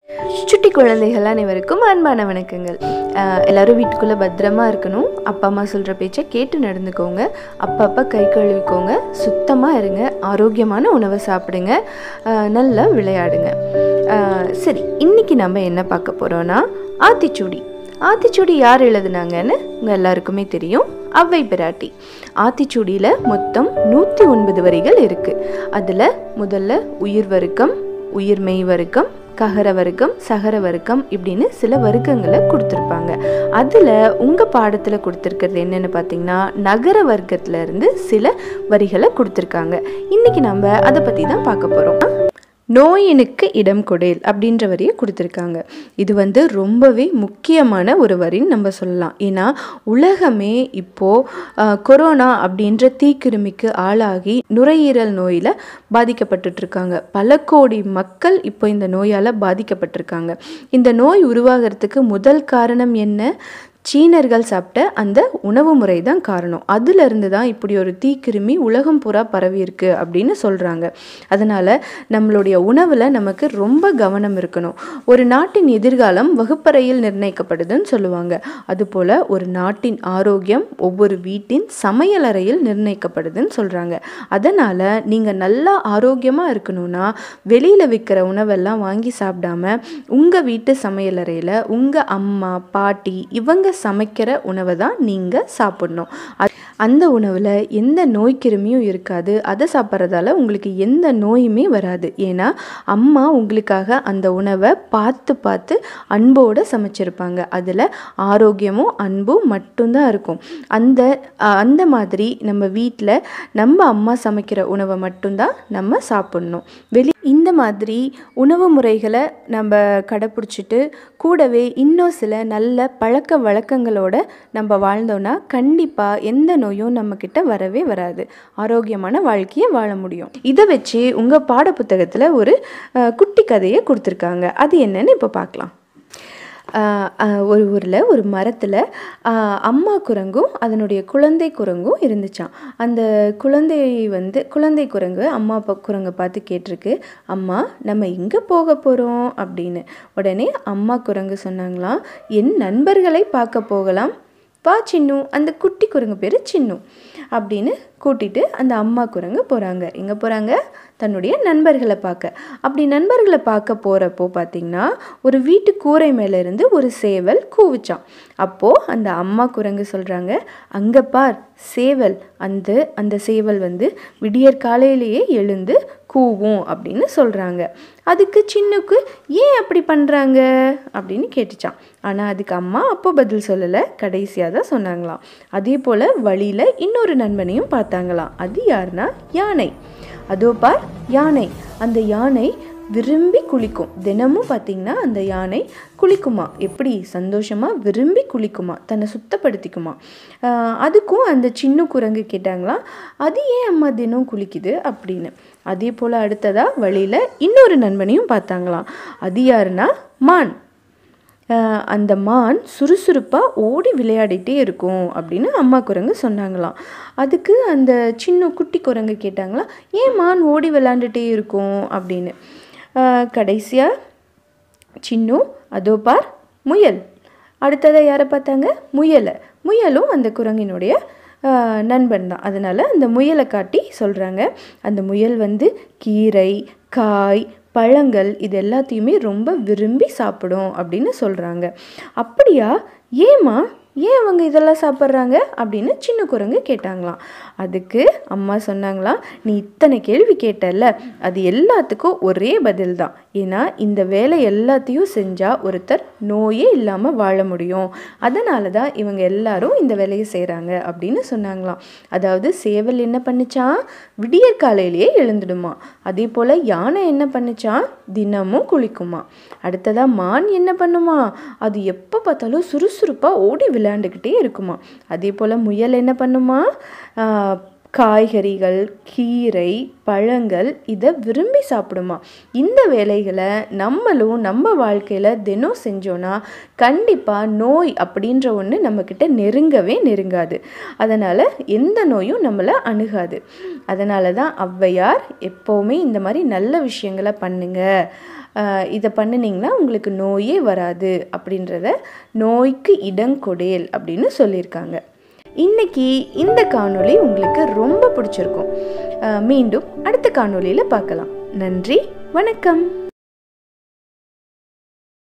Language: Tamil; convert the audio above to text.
சுட்டி குழந்தைகள் அனைவருக்கும் அன்பான வணக்கங்கள் ஆஹ் எல்லாரும் வீட்டுக்குள்ளே பத்திரமா இருக்கணும் அப்பா அம்மா சொல்கிற பேச்சை கேட்டு நடந்துக்கோங்க அப்பப்போ கை கழுவிக்கோங்க சுத்தமாக இருங்க ஆரோக்கியமான உணவை சாப்பிடுங்க ஆஹ் நல்லா விளையாடுங்க ஆஹ் சரி இன்னைக்கு நம்ம என்ன பார்க்க போகிறோன்னா ஆத்திச்சூடி ஆத்திச்சூடி யார் எழுதுனாங்கன்னு உங்கள் எல்லாருக்குமே தெரியும் அவ்வை பிராட்டி ஆத்திச்சூடியில் மொத்தம் நூற்றி ஒன்பது வரிகள் இருக்குது அதில் முதல்ல உயிர் வர்க்கம் உயிர்மெய் வர்க்கம் ககர வர்க்கம் சகர வர்க்கம் இப்படின்னு சில வர்க்கங்களை கொடுத்துருப்பாங்க அதில் உங்கள் பாடத்தில் கொடுத்துருக்கிறது என்னென்னு பார்த்தீங்கன்னா நகர வர்க்கத்துல இருந்து சில வரிகளை கொடுத்துருக்காங்க இன்றைக்கி நம்ம அதை பற்றி தான் பார்க்க போகிறோம் நோயினுக்கு இடம் கொடேல் அப்படின்ற வரியை கொடுத்துருக்காங்க இது வந்து ரொம்பவே முக்கியமான ஒரு வரின்னு நம்ம சொல்லலாம் ஏன்னா உலகமே இப்போது கொரோனா அப்படின்ற தீக்கிருமிக்கு ஆளாகி நுரையீரல் நோயில் பாதிக்கப்பட்டுட்டு இருக்காங்க பல கோடி மக்கள் இப்போ இந்த நோயால் பாதிக்கப்பட்டிருக்காங்க இந்த நோய் உருவாகிறதுக்கு முதல் காரணம் என்ன சீனர்கள் சாப்பிட்ட அந்த உணவு முறை தான் காரணம் அதிலிருந்து தான் இப்படி ஒரு தீக்கிருமி உலகம் பூரா பரவி இருக்கு அப்படின்னு சொல்கிறாங்க அதனால் நம்மளுடைய உணவில் நமக்கு ரொம்ப கவனம் இருக்கணும் ஒரு நாட்டின் எதிர்காலம் வகுப்பறையில் நிர்ணயிக்கப்படுதுன்னு சொல்லுவாங்க அதுபோல் ஒரு நாட்டின் ஆரோக்கியம் ஒவ்வொரு வீட்டின் சமையலறையில் நிர்ணயிக்கப்படுதுன்னு சொல்கிறாங்க அதனால் நீங்கள் நல்லா ஆரோக்கியமாக இருக்கணும்னா வெளியில் விற்கிற உணவெல்லாம் வாங்கி சாப்பிடாம உங்கள் வீட்டு சமையலறையில் உங்கள் அம்மா பாட்டி இவங்க சமைக்கிற உணவை தான் நீங்கள் சாப்பிடணும் அ- அந்த உணவில் எந்த நோய் கிருமியும் இருக்காது அதை சாப்பிட்றதால உங்களுக்கு எந்த நோயுமே வராது ஏன்னா அம்மா உங்களுக்காக அந்த உணவை பார்த்து பார்த்து அன்போடு சமைச்சிருப்பாங்க அதில் ஆரோக்கியமும் அன்பும் மட்டும்தான் இருக்கும் அந்த அஹ், அந்த மாதிரி நம்ம வீட்டில் நம்ம அம்மா சமைக்கிற உணவை மட்டும்தான் நம்ம சாப்பிடணும் வெளி இந்த மாதிரி உணவு முறைகளை நம்ம கடைப்பிடிச்சிட்டு கூடவே இன்னும் சில நல்ல பழக்க வழக்கங்களோட நம்ம வாழ்ந்தோன்னா கண்டிப்பாக எந்த நோயும் நம்மக்கிட்ட வரவே வராது ஆரோக்கியமான வாழ்க்கையை வாழ முடியும் இதை வச்சு உங்கள் பாடப்புத்தகத்தில் ஒரு அஹ், குட்டி கதையை கொடுத்துருக்காங்க அது என்னன்னு இப்போ பார்க்கலாம் ஆஹ் ஆஹ் ஒரு ஊரில் ஒரு மரத்தில் அம்மா குரங்கும் அதனுடைய குழந்தை குரங்கும் இருந்துச்சாம் அந்த குழந்தை வந்து குழந்தை குரங்கு அம்மா அப்பா குரங்கை பார்த்து கேட்டிருக்கு அம்மா நம்ம எங்கே போக போகிறோம் அப்படின்னு உடனே அம்மா குரங்கு சொன்னாங்களாம் என் நண்பர்களை பார்க்க போகலாம் வா சின்னு அந்த குட்டி குரங்கு பேர் சின்னு அப்படின்னு கூட்டிட்டு அந்த அம்மா குரங்கு போகிறாங்க எங்கே போகிறாங்க தன்னுடைய நண்பர்களை பார்க்க அப்படி நண்பர்களை பார்க்க போகிறப்போ பார்த்தீங்கன்னா ஒரு வீட்டு கூரை மேலே இருந்து ஒரு சேவல் கூவுச்சான் அப்போது அந்த அம்மா குரங்கு சொல்கிறாங்க அங்கே பார் சேவல் அந்த அந்த சேவல் வந்து விடியற் காலையிலேயே எழுந்து கூவும் அப்படின்னு சொல்கிறாங்க அதுக்கு சின்னுக்கு ஏன் அப்படி பண்ணுறாங்க அப்படின்னு கேட்டுச்சான் ஆனால் அதுக்கு அம்மா அப்போ பதில் சொல்லலை கடைசியாக தான் சொன்னாங்களாம் அதே போல் வழியில் இன்னொரு நண்பனையும் பார்த்தாங்களாம் அது யாருன்னா யானை அதோ பார் யானை அந்த யானை விரும்பி குளிக்கும் தினமும் பார்த்தீங்கன்னா அந்த யானை குளிக்குமா எப்படி சந்தோஷமாக விரும்பி குளிக்குமா தன்னை சுத்தப்படுத்திக்குமா ஆஹ் அதுக்கும் அந்த சின்ன குரங்கு கேட்டாங்களாம் அது ஏன் அம்மா தினம் குளிக்குது அப்படின்னு அதே போல் அடுத்ததாக வழியில் இன்னொரு நண்பனையும் பார்த்தாங்களாம் அது யாருன்னா மான் ஆஹ் அந்த மான் சுறுசுறுப்பாக ஓடி விளையாடிட்டே இருக்கும் அப்படின்னு அம்மா குரங்கு சொன்னாங்களாம் அதுக்கு அந்த சின்ன குட்டி குரங்கு கேட்டாங்களாம் ஏன் மான் ஓடி விளையாண்டுட்டே இருக்கும் அப்படின்னு கடைசியாக சின்னு அதோ பார் முயல் அடுத்ததாக யாரை பார்த்தாங்க முயலை முயலும் அந்த குரங்கினுடைய ஆஹ், நண்பன் தான் அதனால் அந்த முயலை காட்டி சொல்கிறாங்க அந்த முயல் வந்து கீரை காய் பழங்கள் இது எல்லாத்தையுமே ரொம்ப விரும்பி சாப்பிடும் அப்படின்னு சொல்கிறாங்க அப்படியா ஏம்மா ஏன் அவங்க இதெல்லாம் சாப்பிட்றாங்க அப்படின்னு சின்ன குரங்கு கேட்டாங்களாம் அதுக்கு அம்மா சொன்னாங்களாம் நீ இத்தனை கேள்வி கேட்டல்ல அது எல்லாத்துக்கும் ஒரே பதில் தான் ஏன்னா இந்த வேலை எல்லாத்தையும் செஞ்சால் ஒருத்தர் நோயே இல்லாமல் வாழ முடியும் அதனால தான் இவங்க எல்லாரும் இந்த வேலையை செய்கிறாங்க அப்படின்னு சொன்னாங்களாம் அதாவது சேவல் என்ன பண்ணுச்சான் விடியற் காலையிலேயே எழுந்துடுமா அதே போல் யானை என்ன பண்ணுச்சான் தினமும் குளிக்குமா அடுத்ததாக மான் என்ன பண்ணுமா அது எப்போ பார்த்தாலும் சுறுசுறுப்பாக ஓடி விளையாண்டுக்கிட்டே இருக்குமா அதே போல் முயல் என்ன பண்ணுமா ஆஹ், காய்கறிகள் கீரை பழங்கள் இதை விரும்பி சாப்பிடுமா இந்த வேலைகளை நம்மளும் நம்ம வாழ்க்கையில் தினம் செஞ்சோன்னா கண்டிப்பாக நோய் அப்படின்ற ஒன்று நம்மக்கிட்ட நெருங்கவே நெருங்காது அதனால் எந்த நோயும் நம்மளை அணுகாது அதனால தான் ஔவையார் எப்போவுமே இந்த மாதிரி நல்ல விஷயங்களை பண்ணுங்க ஆஹ் இதை பண்ணினீங்கன்னா உங்களுக்கு நோயே வராது அப்படின்றத நோய்க்கு இடங்கொடேல் அப்படின்னு சொல்லியிருக்காங்க இன்னைக்கு இந்த காணொளி உங்களுக்கு ரொம்ப பிடிச்சிருக்கும் ஆஹ் மீண்டும் அடுத்த காணொளியில் பார்க்கலாம் நன்றி வணக்கம்